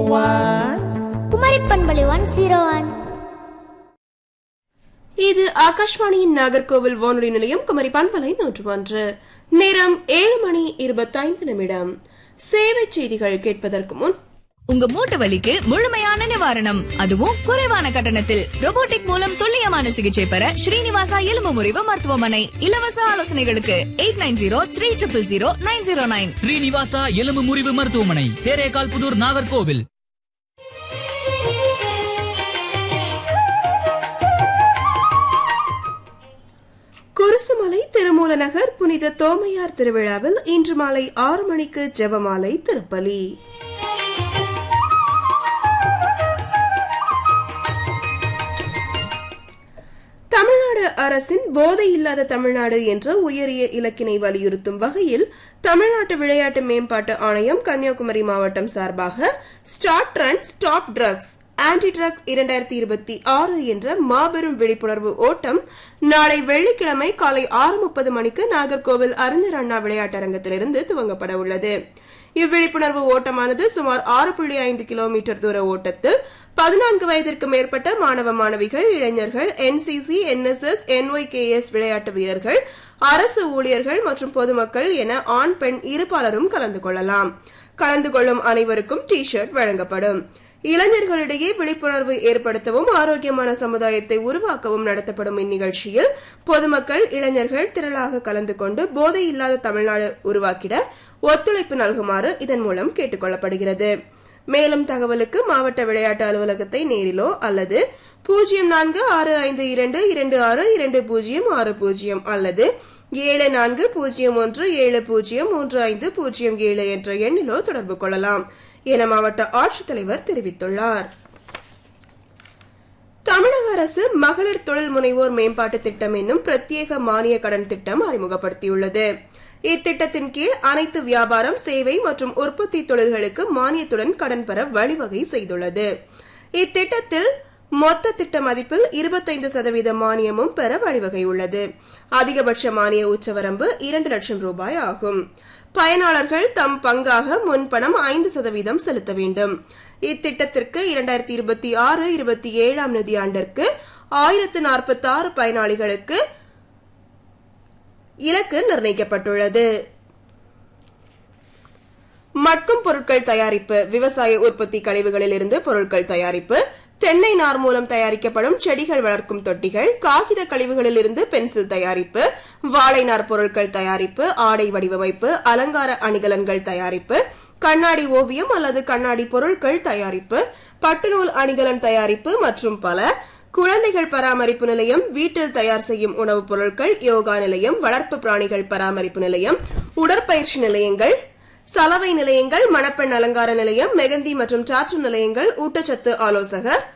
one Kumari பண்பலை one zero one இது ஆகாஷ்வாணியின் நாகர்கோவில் வானொலி நிலையம் குமரி பண்பலை நூற்று ஒன்று நேரம் ஏழு மணி இருபத்தைந்து நிமிடம் சேவை செய்திகள் கேட்பதற்கு முன் உங்க மூட்டு வலிக்கு முழுமையான நிவாரணம் அதுவும் குறைவான கட்டணத்தில் robotic மூலம் துல்லியமான சிகிச்சை பெற ஸ்ரீனிவாசா எலும்பு முறிவு மருத்துவமனை இலவச ஆலோசனைகளுக்கு eight nine zero three triple zero nine zero nine Srinivasa எலும்பு முறிவு மருத்துவமனை தேரேகால் புதூர் நாகர்கோவில் குருசுமலை திருமூலநகர் புனித தோமையார் திருவிழாவில் இன்று மாலை ஆறு மணிக்கு ஜெபமாலை திருப்பலி தமிழ்நாடு அரசின் போதை இல்லாத தமிழ்நாடு என்ற உயரிய இலக்கினை வலியுறுத்தும் வகையில் தமிழ்நாட்டு விளையாட்டு மேம்பாட்டு ஆணையம் கன்னியாகுமரி மாவட்டம் சார்பாக start run stop drugs anti drug இரண்டாயிரத்தி இருபத்தி ஆறு என்ற மாபெரும் விழிப்புணர்வு ஓட்டம் நாளை வெள்ளிக்கிழமை காலை ஆறு முப்பது மணிக்கு நாகர்கோவில் அறிஞர் அண்ணா விளையாட்டரங்கத்திலிருந்து துவங்கப்பட உள்ளது இவ்விழிப்புணர்வு ஓட்டமானது சுமார் ஆறு புள்ளி ஐந்து கிலோமீட்டர் தூர ஓட்டத்தில் பதினான்கு வயதிற்கு மேற்பட்ட மாணவ மாணவிகள் இளைஞர்கள் என்சிசி என்எஸ்எஸ் என்ஒய்கேஎஸ் விளையாட்டு வீரர்கள் அரசு ஊழியர்கள் மற்றும் பொதுமக்கள் என ஆண் பெண் இருபாலரும் கலந்து கொள்ளலாம் கலந்து கொள்ளும் அனைவருக்கும் டி ஷர்ட் வழங்கப்படும் இளைஞர்களிடையே விழிப்புணர்வு ஏற்படுத்தவும் ஆரோக்கியமான சமுதாயத்தை உருவாக்கவும் நடத்தப்படும் இந்நிகழ்ச்சியில் பொதுமக்கள் இளைஞர்கள் திரளாக கலந்து கொண்டு போதை இல்லாத தமிழ்நாடு உருவாக்கிட ஒத்துழைப்பு நல்குமாறு இதன் மூலம் கேட்டுக் கொள்ளப்படுகிறது மேலும் தகவலுக்கு மாவட்ட விளையாட்டு அலுவலகத்தை நேரிலோ அல்லது பூஜ்ஜியம் நான்கு ஆறு ஐந்து இரண்டு இரண்டு ஆறு இரண்டு பூஜ்ஜியம் ஆறு பூஜ்ஜியம் அல்லது ஏழு நான்கு பூஜ்ஜியம் ஒன்று ஏழு பூஜ்ஜியம் மூன்று ஐந்து பூஜ்ஜியம் ஏழு என்ற எண்ணிலோ தொடர்பு கொள்ளலாம் என மாவட்ட ஆட்சித்தலைவர் தெரிவித்துள்ளார் தமிழக அரசு மகளிர் தொழில் முனைவோர் மேம்பாட்டு திட்டம் என்னும் பிரத்யேக மானிய கடன் திட்டம் அறிமுகப்படுத்தியுள்ளது இத்திட்டத்தின் கீழ் அனைத்து வியாபாரம் சேவை மற்றும் உற்பத்தி தொழில்களுக்கு மானியத்துடன் கடன் பெற வழிவகை செய்துள்ளது இத்திட்டத்தில் மொத்த திட்ட மதிப்பில் இருபத்தைந்து சதவீத மானியமும் பெற வழிவகை உள்ளது அதிகபட்ச மானிய உச்சவரம்பு இரண்டு லட்சம் ரூபாய் ஆகும் பயனாளர்கள் தம் பங்காக முன்பணம் ஐந்து சதவீதம் செலுத்த வேண்டும் இத்திட்டத்திற்கு இரண்டாயிரத்தி இருபத்தி ஆறு இருபத்தி ஏழாம் நிதியாண்டிற்கு ஆயிரத்து நாற்பத்தி ஆறு பயனாளிகளுக்கு இலக்கு நிர்ணயிக்கப்பட்டுள்ளது மட்கும் பொருட்கள் தயாரிப்பு விவசாய உற்பத்தி கழிவுகளில் இருந்து பொருட்கள் தயாரிப்பு தென்னை நார் மூலம் தயாரிக்கப்படும் செடிகள் வளர்க்கும் தொட்டிகள் காகித கழிவுகளில் இருந்து பென்சில் தயாரிப்பு வாழை நார் பொருட்கள் தயாரிப்பு ஆடை வடிவமைப்பு அலங்கார அணிகலன்கள் தயாரிப்பு கண்ணாடி ஓவியம் அல்லது கண்ணாடி பொருட்கள் தயாரிப்பு பட்டுநூல் அணிகலன் தயாரிப்பு மற்றும் பல குழந்தைகள் பராமரிப்பு நிலையம் வீட்டில் தயார் செய்யும் உணவுப் பொருட்கள் யோகா நிலையம் வளர்ப்பு பிராணிகள் பராமரிப்பு நிலையம் உடற்பயிற்சி நிலையங்கள் சலவை நிலையங்கள் மணப்பெண் அலங்கார நிலையம் மெகந்தி மற்றும் டாற்று நிலையங்கள் ஊட்டச்சத்து ஆலோசகர்